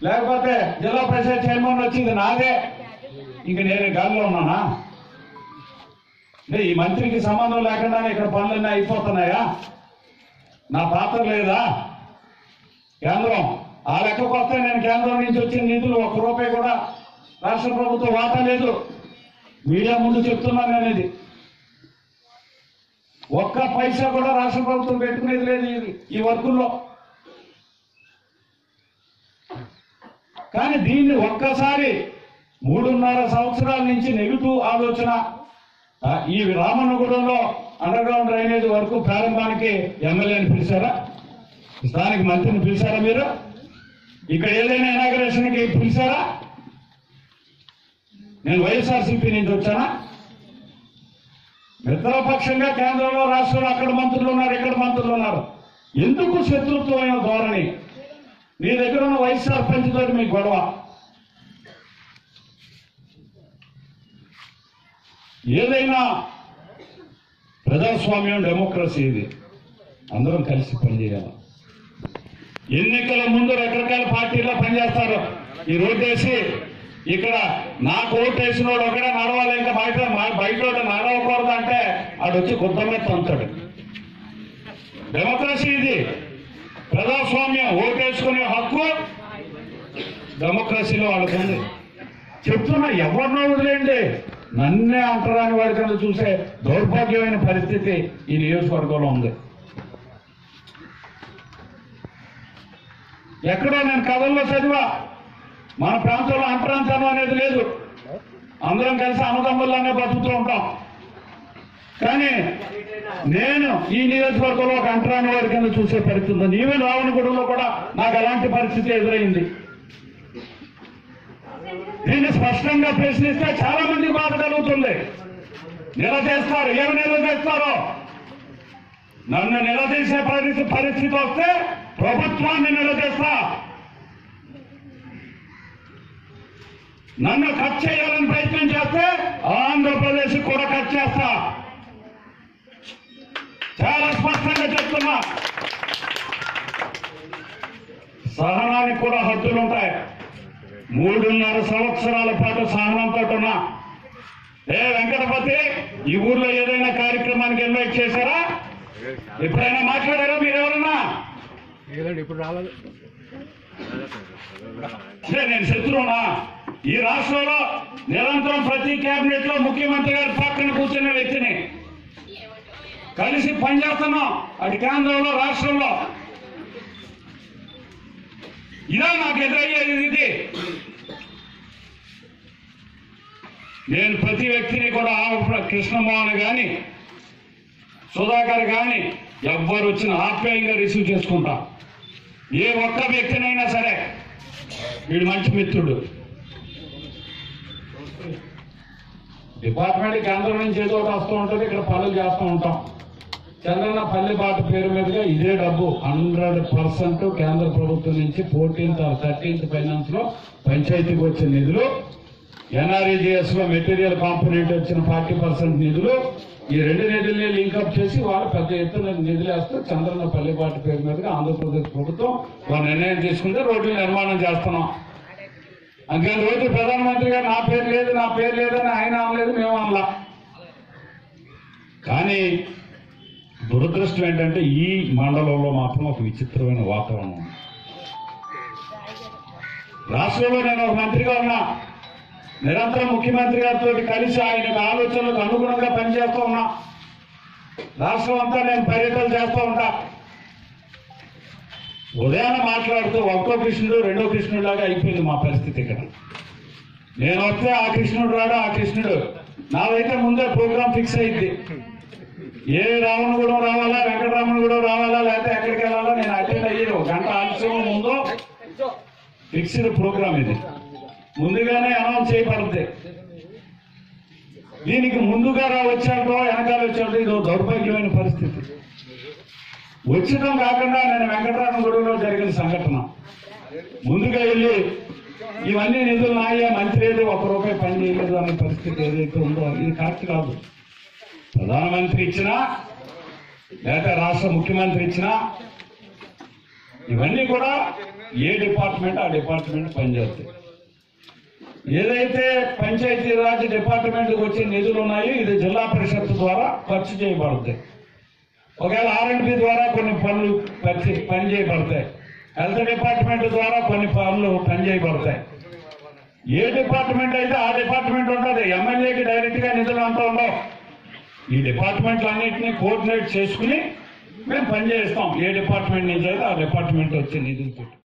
లేకపోతే జిల్లా పరిషత్ చైర్మన్ వచ్చింది నాదే ఇంక నేను గాలిలో ఉన్నానా అంటే ఈ మంత్రికి సంబంధం లేకుండానే ఇక్కడ పనులన్నీ అయిపోతున్నాయా నా పాత్ర లేదా కేంద్రం ఆ లెక్కకు వస్తే నేను కేంద్రం నుంచి వచ్చిన నిధులు ఒక్క రూపాయి కూడా రాష్ట్ర ప్రభుత్వం వాటా లేదు మీడియా ముందు చెప్తున్నాను నేను ఇది ఒక్క పైసా కూడా రాష్ట్ర ప్రభుత్వం పెట్టుకునేది లేదు ఈ- ఈ వర్కుల్లో కానీ దీన్ని ఒక్కసారి మూడున్నర సంవత్సరాల నుంచి నెగిటివ్ ఆలోచన ఆ, ఈ రామన్నగూడెంలో అండర్ గ్రౌండ్ డ్రైనేజ్ వరకు ప్రారంభానికి ఎమ్మెల్యేని పిలిచారా స్థానిక మంత్రిని పిలిచారా మీరు ఇక్కడ ఏదైనా ఇనాగ్రేషన్ కి పిలిచారా నేను వైఎస్ఆర్సీపీ నుంచి వచ్చానా మిత్రపక్షంగా కేంద్రంలో రాష్ట్రంలో అక్కడ మంత్రులు ఉన్నారు ఇక్కడ మంత్రులు ఉన్నారు ఎందుకు శత్రుత్వమైన ధోరణి నీ దగ్గర ఉన్న వైస్ సర్పంచ్ తోటి మీకు గొడవ ఏదైనా ప్రజాస్వామ్యం డెమోక్రసీ ఇది అందరం కలిసి పనిచేయాలి ఎన్నికల ముందు రకరకాల పార్టీలో పనిచేస్తారు ఈ రోడ్డు వేసి ఇక్కడ నాకు ఓటు వేసినోడు ఒకడే నడవాలి ఇంకా బయట మా- బయట వాడు నడవకూడదు అంటే ఆడు వచ్చి గుద్ద మీద తంతాడు డెమోక్రసీ ఇది ప్రజాస్వామ్యం ఓటేసుకునే హక్కు డెమోక్రసీలో వాళ్ళకు ఉంది చెప్తున్నా ఎవరినో వదిలేండి నన్నే అంటరాని వాడి కింద చూసే దౌర్భాగ్యమైన పరిస్థితి ఈ నియోజకవర్గంలో ఉంది ఎక్కడో నేను కథల్లో చదివా మన ప్రాంతంలో అంటరాంతనం అనేది లేదు అందరం కలిసి అన్నదమ్ముల్లానే బతుకుతూ ఉంటాం కానీ నేను ఈ నియోజకవర్గంలో ఒక అంటరాని వారి కింద చూసే పరిస్థితి ఉంది నీవే రావణగూడెంలో కూడా నాకు అలాంటి పరిస్థితి ఎదురైంది దీన్ని స్పష్టంగా ప్రశ్నిస్తే చాలా మంది బాధ కలుగుతుంది నిలదీస్తారు ఏమి నిలదీస్తారో నన్ను నిలదీసే పరిస్థితి పరిస్థితి వస్తే ప్రభుత్వాన్ని నిలదీస్తా నన్ను కట్ చేయాలని ప్రయత్నం చేస్తే ఆంధ్రప్రదేశ్ కూడా కట్ చేస్తా చాలా స్పష్టంగా చెప్తున్నా సహనానికి కూడా హద్దులు ఉంటాయి మూడున్నర సంవత్సరాల పాటు సహనంతో ఉన్నా ఏ వెంకటపతి ఈ ఊర్లో ఏదైనా కార్యక్రమానికి ఇన్వైట్ చేశారా ఎప్పుడైనా మాట్లాడారా మీరు ఎవరన్నా లేదండి ఇప్పుడు రాలేదు అంటే నేను శత్రువునా ఈ రాష్ట్రంలో నిరంతరం ప్రతి కేబినెట్ లో ముఖ్యమంత్రి గారి పక్కన కూర్చున్న వ్యక్తిని కలిసి పనిచేస్తున్నాం అటు కేంద్రంలో రాష్ట్రంలో ఇదా నాకు ఎదురయ్యేది ఇది నేను ప్రతి వ్యక్తిని కూడా ఆ కృష్ణమోహన్ గాని సుధాకర్ గాని ఎవ్వరు వచ్చిన ఆప్యాయంగా రిసీవ్ చేసుకుంటా ఏ ఒక్క వ్యక్తినైనా సరే వీడు మంచి మిత్రుడు డిపార్ట్మెంట్ కేంద్రం నుంచి ఏదో ఒకటి వస్తూ ఉంటుంది ఇక్కడ పనులు చేస్తూ ఉంటాం చంద్రన్న పల్లె బాట పేరు మీదుగా ఇదే డబ్బు హండ్రెడ్ పర్సెంట్ కేంద్ర ప్రభుత్వం నుంచి ఫోర్టీన్త్ థర్టీన్త్ ఫైనాన్స్ లో పంచాయతీకి వచ్చిన నిధులు ఎన్ఆర్ఈజిఎస్ లో మెటీరియల్ కాంపోనెంట్ వచ్చిన ఫార్టీ పర్సెంట్ నిధులు ఈ రెండు నిధుల్ని లింకప్ చేసి వాళ్ళు పెద్ద ఎత్తున నిధులు వేస్తూ చంద్రన్న పల్లెపాటి పేరు మీదుగా ఆంధ్రప్రదేశ్ ప్రభుత్వం ఒక నిర్ణయం తీసుకుంటే రోడ్లు నిర్మాణం చేస్తున్నాం అందుకని రోజు ప్రధానమంత్రి గారు నా పేరు లేదు నా పేరు లేదని ఆయన అనలేదు మేము అనలా కానీ దురదృష్టం ఏంటంటే ఈ మండలంలో మాత్రం ఒక విచిత్రమైన వాతావరణం ఉంది. రాష్ట్రంలో నేను ఒక మంత్రిగా ఉన్నా నిరంతరం ముఖ్యమంత్రి గారితో కలిసి ఆయన ఆలోచనలకు అనుగుణంగా పనిచేస్తూ ఉన్నా రాష్ట్రం అంతా నేను పర్యటన చేస్తూ ఉంటా ఉదయాన్నే మాట్లాడుతూ ఒకటో కృష్ణుడు రెండో కృష్ణుడు లాగా అయిపోయింది మా పరిస్థితి ఇక్కడ నేను వస్తే ఆ కృష్ణుడు రాడు ఆ కృష్ణుడు నాదైతే ముందే ప్రోగ్రామ్ ఫిక్స్ అయింది ఏ రావణగూడెం రావాలా వెంకటరామనగూడెం రావాలా లేకపోతే ఎక్కడికి వెళ్ళాలా నేను అటెండ్ అయ్యాను ఒక గంట ఆలస్యం ముందు ఫిక్స్డ్ ప్రోగ్రామ్ ఇది ముందుగానే అనౌన్స్ చేయబడుతుంది దీనికి ముందుగా రా వచ్చాడో వెనకాల వచ్చాడో ఇది ఒక దౌర్భాగ్యమైన పరిస్థితి వచ్చడం కాకుండా నేను వెంకటరామగూడెంలో జరిగిన సంఘటన ముందుగా వెళ్ళి ఇవన్నీ నిధులు నాయే మంత్రి లేదు ఒక రూపాయి పని చేయలేదు అనే పరిస్థితి ఏదైతే ఉందో ఇది కరెక్ట్ కాదు ప్రధానమంత్రి ఇచ్చినా లేకపోతే రాష్ట్ర ముఖ్యమంత్రి ఇచ్చినా ఇవన్నీ కూడా ఏ డిపార్ట్మెంట్ ఆ డిపార్ట్మెంట్ పనిచేస్తాయి ఏదైతే పంచాయతీరాజ్ డిపార్ట్మెంట్కి వచ్చే నిధులు ఉన్నాయో ఇది జిల్లా పరిషత్ ద్వారా ఖర్చు చేయబడతాయి ఒకవేళ ఆర్ఎండ్బి ద్వారా కొన్ని పనులు ఖర్చు పని చేయబడతాయి హెల్త్ డిపార్ట్మెంట్ ద్వారా కొన్ని పనులు పని చేయబడతాయి ఏ డిపార్ట్మెంట్ అయితే ఆ డిపార్ట్మెంట్ ఉంటుంది ఎమ్మెల్యేకి డైరెక్ట్ గా నిధులు అంతా ఉండవు ఈ డిపార్ట్మెంట్లన్నింటినీ కోఆర్డినేట్ చేసుకుని మేము పనిచేస్తాం ఏ డిపార్ట్మెంట్ నుంచి అయితే ఆ డిపార్ట్మెంట్ వచ్చే నిధులు